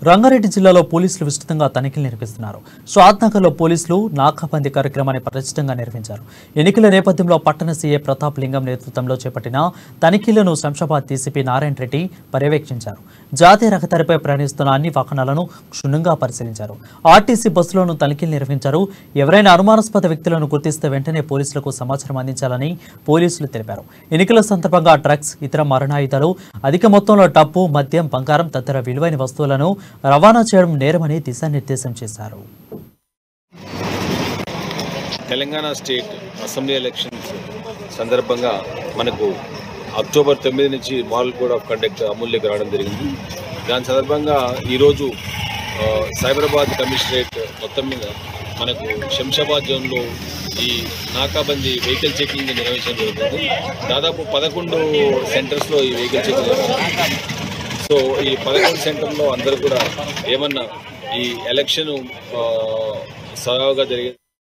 రంగారెడ్డి జిల్లాలో పోలీసులు విస్తృతంగా తనిఖీలు నిర్వహిస్తున్నారు షాద్నగర్లో పోలీసులు నాకాబందీ కార్యక్రమాన్ని పటిష్టంగా నిర్వహించారు ఎన్నికల నేపథ్యంలో పట్టణ సీఏ ప్రతాప్ లింగం నేతృత్వంలో చేపట్టిన తనిఖీలను శంషాబాద్ డీసీపీ నారాయణ రెడ్డి పర్యవేక్షించారు జాతీయ రహదారిపై ప్రయాణిస్తున్న అన్ని వాహనాలను క్షుణ్ణంగా పరిశీలించారు ఆర్టీసీ బస్సులను తనిఖీలు నిర్వహించారు ఎవరైనా అనుమానాస్పద వ్యక్తులను గుర్తిస్తే వెంటనే పోలీసులకు సమాచారం అందించాలని పోలీసులు తెలిపారు ఎన్నికల సందర్భంగా డ్రగ్స్ ఇతర మరణాయుధాలు అధిక మొత్తంలో డబ్బు మద్యం బంగారం తదితర విలువైన వస్తువులను రవాణా చేయడం నేరమని దిశానిర్దేశం చేశారు తెలంగాణ స్టేట్ అసెంబ్లీ ఎలక్షన్స్ సందర్భంగా మనకు అక్టోబర్ తొమ్మిది నుంచి మోడల్ కోడ్ ఆఫ్ కండక్ట్ అమూల్యకి రావడం జరిగింది దాని సందర్భంగా ఈరోజు ఆ, సైబరాబాద్ కమిషనరేట్ మొత్తం మీద మనకు శంషాబాద్ జోన్లో ఈ నాకాబందీ వెహికల్ చెకింగ్ నిర్వహించడం జరుగుతుంది దాదాపు పదకొండు సెంటర్స్లో ఈ వెహికల్ చెకింగ్ జరుగుతుంది సో ఈ పదకొండు సెంటర్లో అందరూ కూడా ఏమన్నా ఈ ఎలక్షన్ సజావుగా జరిగే